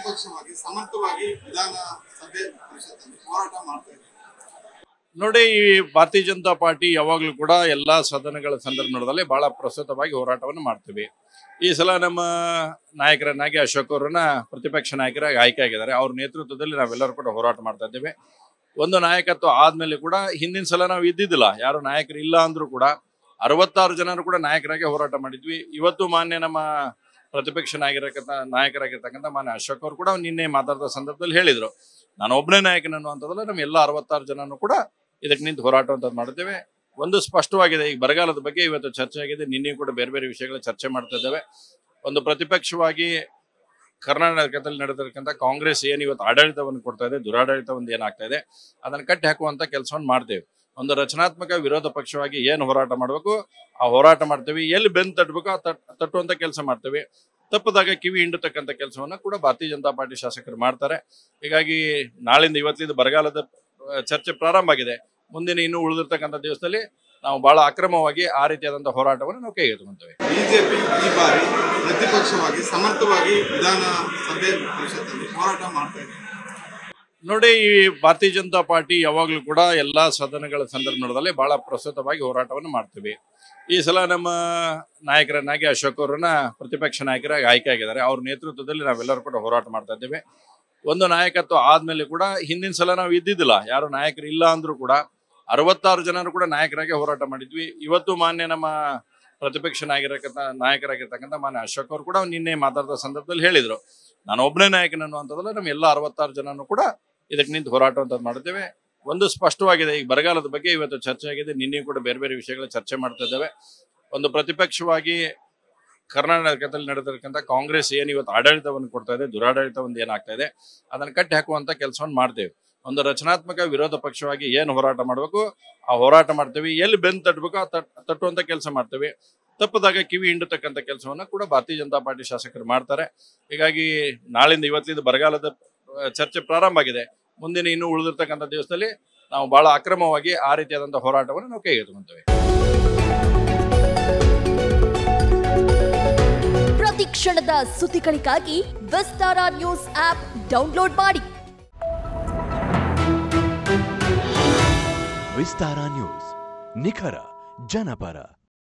ಪ್ರತಿಪಕ್ಷವಾಗಿ ಸಮರ್ಥವಾಗಿ ವಿಧಾನ ಸಭೆ ಪರಿಷತ್ತಲ್ಲಿ ಹೋರಾಟ ಮಾಡ್ತಾ ಇದ್ದಾರೆ ನೋಡಿ ಈ ಭಾರತೀಯ ಜನತಾ ಪಾರ್ಟಿ ಯಾವಾಗಲೂ ಕೂಡ ಎಲ್ಲ ಸದನಗಳ ಸಂದರ್ಭದಲ್ಲಿ ಬಹಳ ಪ್ರಸ್ತುತವಾಗಿ ಹೋರಾಟವನ್ನು ಮಾಡ್ತೀವಿ ಈ ಸಲ ನಮ್ಮ ನಾಯಕರನ್ನಾಗಿ ಅಶೋಕ್ ಅವರನ್ನ ಪ್ರತಿಪಕ್ಷ ನಾಯಕರಾಗಿ ಆಯ್ಕೆ ಆಗಿದ್ದಾರೆ ಅವ್ರ ನೇತೃತ್ವದಲ್ಲಿ ನಾವೆಲ್ಲರೂ ಕೂಡ ಹೋರಾಟ ಮಾಡ್ತಾ ಇದ್ದೇವೆ ಒಂದು ನಾಯಕತ್ವ ಆದ್ಮೇಲೆ ಕೂಡ ಹಿಂದಿನ ಸಲ ನಾವು ಇದ್ದಿದ್ದಿಲ್ಲ ಯಾರು ನಾಯಕರು ಇಲ್ಲ ಅಂದ್ರೂ ಕೂಡ ಅರವತ್ತಾರು ಜನರು ಕೂಡ ನಾಯಕರಾಗಿ ಹೋರಾಟ ಮಾಡಿದ್ವಿ ಇವತ್ತು ಮಾನ್ಯ ನಮ್ಮ ಪ್ರತಿಪಕ್ಷ ನಾಯಕರಕ್ಕಂತ ನಾಯಕರಾಗಿರ್ತಕ್ಕಂಥ ಮಾನ್ಯ ಅಶೋಕ್ ಅವರು ಕೂಡ ನಿನ್ನೆ ಮಾತಾಡಿದ ಸಂದರ್ಭದಲ್ಲಿ ಹೇಳಿದ್ರು ನಾನು ಒಬ್ಬನೇ ನಾಯಕನ ಅನ್ನುವಂಥದ್ದಲ್ಲ ನಮ್ಮ ಎಲ್ಲ ಅರವತ್ತಾರು ಜನನು ಕೂಡ ಇದಕ್ಕೆ ನಿಂತು ಹೋರಾಟ ಅಂತ ಮಾಡಿದ್ದೇವೆ ಒಂದು ಸ್ಪಷ್ಟವಾಗಿದೆ ಈಗ ಬರಗಾಲದ ಬಗ್ಗೆ ಇವತ್ತು ಚರ್ಚೆ ಆಗಿದೆ ನಿನ್ನೆ ಕೂಡ ಬೇರೆ ಬೇರೆ ವಿಷಯಗಳ ಚರ್ಚೆ ಮಾಡ್ತಾ ಇದ್ದೇವೆ ಒಂದು ಪ್ರತಿಪಕ್ಷವಾಗಿ ಕರ್ನಾಟಕದಲ್ಲಿ ನಡೆದಿರ್ತಕ್ಕಂಥ ಕಾಂಗ್ರೆಸ್ ಏನು ಇವತ್ತು ಆಡಳಿತವನ್ನು ಕೊಡ್ತಾ ಇದೆ ದುರಾಡಳಿತ ಒಂದು ಏನಾಗ್ತಾ ಇದೆ ಅದನ್ನು ಕಟ್ಟಿ ಹಾಕುವಂತ ಕೆಲಸವನ್ನು ಮಾಡ್ತೇವೆ ಒಂದು ರಚನಾತ್ಮಕ ವಿರೋಧ ಪಕ್ಷವಾಗಿ ಏನು ಹೋರಾಟ ಮಾಡಬೇಕು ಆ ಹೋರಾಟ ಮಾಡ್ತೇವೆ ಎಲ್ಲಿ ಬೆನ್ನು ತಟ್ಟಬೇಕು ಆ ತಟ್ ತಟ್ಟುವಂತ ಕೆಲಸ ಮಾಡ್ತೇವೆ ತಪ್ಪದಾಗ ಕಿವಿ ಹಿಂಡತಕ್ಕಂಥ ಕೆಲಸವನ್ನ ಕೂಡ ಭಾರತೀಯ ಜನತಾ ಪಾರ್ಟಿ ಶಾಸಕರು ಮಾಡ್ತಾರೆ ಹೀಗಾಗಿ ನಾಳಿಂದ ಇವತ್ತಿಂದ ಬರಗಾಲದ ಆ, ಚರ್ಚೆ ಪ್ರಾರಂಭ ಆಗಿದೆ ಮುಂದಿನ ಇನ್ನು ಉಳಿದಿರ್ತಕ್ಕಂಥ ದಿವಸದಲ್ಲಿ ನಾವು ಬಹಳ ಅಕ್ರಮವಾಗಿ ಆ ರೀತಿಯಾದಂತಹ ಹೋರಾಟವನ್ನು ನಾವು ಕೈಗೆ ತಗೊಂತೇವೆ ಬಿಜೆಪಿ ಈ ಬಾರಿ ಪ್ರತಿಪಕ್ಷವಾಗಿ ಸಮರ್ಥವಾಗಿ ವಿಧಾನ ಸಭೆ ಪರಿಷತ್ತಲ್ಲಿ ಹೋರಾಟ ಮಾಡ್ತಾ ಇದ್ದಾರೆ ನೋಡಿ ಈ ಭಾರತೀಯ ಜನತಾ ಪಾರ್ಟಿ ಯಾವಾಗಲೂ ಕೂಡ ಎಲ್ಲ ಸದನಗಳ ಸಂದರ್ಭದಲ್ಲಿ ಬಹಳ ಪ್ರಸ್ತುತವಾಗಿ ಹೋರಾಟವನ್ನು ಮಾಡ್ತೀವಿ ಈ ಸಲ ನಮ್ಮ ನಾಯಕರನ್ನಾಗಿ ಅಶೋಕ್ ಅವರನ್ನ ಪ್ರತಿಪಕ್ಷ ನಾಯಕರಾಗಿ ಆಯ್ಕೆ ಆಗಿದ್ದಾರೆ ಅವ್ರ ನೇತೃತ್ವದಲ್ಲಿ ನಾವೆಲ್ಲರೂ ಕೂಡ ಹೋರಾಟ ಮಾಡ್ತಾ ಇದ್ದೇವೆ ಒಂದು ನಾಯಕತ್ವ ಆದ್ಮೇಲೆ ಕೂಡ ಹಿಂದಿನ ಸಲ ನಾವು ಇದ್ದಿದ್ದಿಲ್ಲ ಯಾರು ನಾಯಕರು ಇಲ್ಲ ಅಂದ್ರೂ ಕೂಡ ಅರವತ್ತಾರು ಜನರು ಕೂಡ ನಾಯಕರಾಗಿ ಹೋರಾಟ ಮಾಡಿದ್ವಿ ಇವತ್ತು ಮಾನ್ಯ ನಮ್ಮ ಪ್ರತಿಪಕ್ಷ ನಾಯಕರಕ್ಕಂತ ನಾಯಕರಾಗಿರ್ತಕ್ಕಂಥ ಮಾನ್ಯ ಅಶೋಕ್ ಅವರು ಕೂಡ ನಿನ್ನೆ ಮಾತಾಡಿದ ಸಂದರ್ಭದಲ್ಲಿ ಹೇಳಿದ್ರು ನಾನು ಒಬ್ಬನೇ ನಾಯಕನ ಅನ್ನುವಂಥದ್ದಲ್ಲ ನಮ್ಮ ಎಲ್ಲ ಅರವತ್ತಾರು ಜನನು ಕೂಡ ಇದಕ್ಕೆ ನಿಂತು ಹೋರಾಟ ಅಂತ ಮಾಡಿದ್ದೇವೆ ಒಂದು ಸ್ಪಷ್ಟವಾಗಿದೆ ಈಗ ಬರಗಾಲದ ಬಗ್ಗೆ ಇವತ್ತು ಚರ್ಚೆ ಆಗಿದೆ ನಿನ್ನೆ ಕೂಡ ಬೇರೆ ಬೇರೆ ವಿಷಯಗಳ ಚರ್ಚೆ ಮಾಡ್ತಾ ಇದ್ದೇವೆ ಒಂದು ಪ್ರತಿಪಕ್ಷವಾಗಿ ಕರ್ನಾಟಕದಲ್ಲಿ ನಡೆದಿರ್ತಕ್ಕಂಥ ಕಾಂಗ್ರೆಸ್ ಏನು ಇವತ್ತು ಆಡಳಿತವನ್ನು ಕೊಡ್ತಾ ಇದೆ ದುರಾಡಳಿತ ಒಂದು ಏನಾಗ್ತಾ ಇದೆ ಅದನ್ನು ಕಟ್ಟಿ ಹಾಕುವಂತ ಕೆಲಸವನ್ನು ಮಾಡ್ತೇವೆ ಒಂದು ರಚನಾತ್ಮಕ ವಿರೋಧ ಪಕ್ಷವಾಗಿ ಏನು ಹೋರಾಟ ಮಾಡಬೇಕು ಆ ಹೋರಾಟ ಮಾಡ್ತೇವೆ ಎಲ್ಲಿ ಬೆನ್ನು ತಟ್ಟಬೇಕು ಆ ತಟ್ ತಟ್ಟುವಂತ ಕೆಲಸ ಮಾಡ್ತೇವೆ ತಪ್ಪದಾಗ ಕಿವಿ ಹಿಂಡತಕ್ಕಂಥ ಕೆಲಸವನ್ನ ಕೂಡ ಭಾರತೀಯ ಜನತಾ ಪಾರ್ಟಿ ಶಾಸಕರು ಮಾಡ್ತಾರೆ ಹೀಗಾಗಿ ನಾಳಿಂದ ಇವತ್ತಿಂದ ಬರಗಾಲದ ಆ, ಚರ್ಚೆ ಪ್ರಾರಂಭ ಆಗಿದೆ ಮುಂದಿನ ಇನ್ನು ಉಳಿದಿರ್ತಕ್ಕಂಥ ದಿವಸದಲ್ಲಿ ನಾವು ಬಹಳ ಅಕ್ರಮವಾಗಿ ಆ ರೀತಿಯಾದಂತಹ ಹೋರಾಟವನ್ನು ನಾವು ಕೈಗೆ ತಗೊಂತೇವೆ ಪ್ರತಿ ಕ್ಷಣದ ಸುದ್ದಿಗಳಿಗಾಗಿ ವಿಸ್ತಾರ ನ್ಯೂಸ್ ಆಪ್ ಡೌನ್ಲೋಡ್ ಮಾಡಿ ವಿಸ್ತಾರ ನ್ಯೂಸ್ ನಿಖರ ಜನಪರ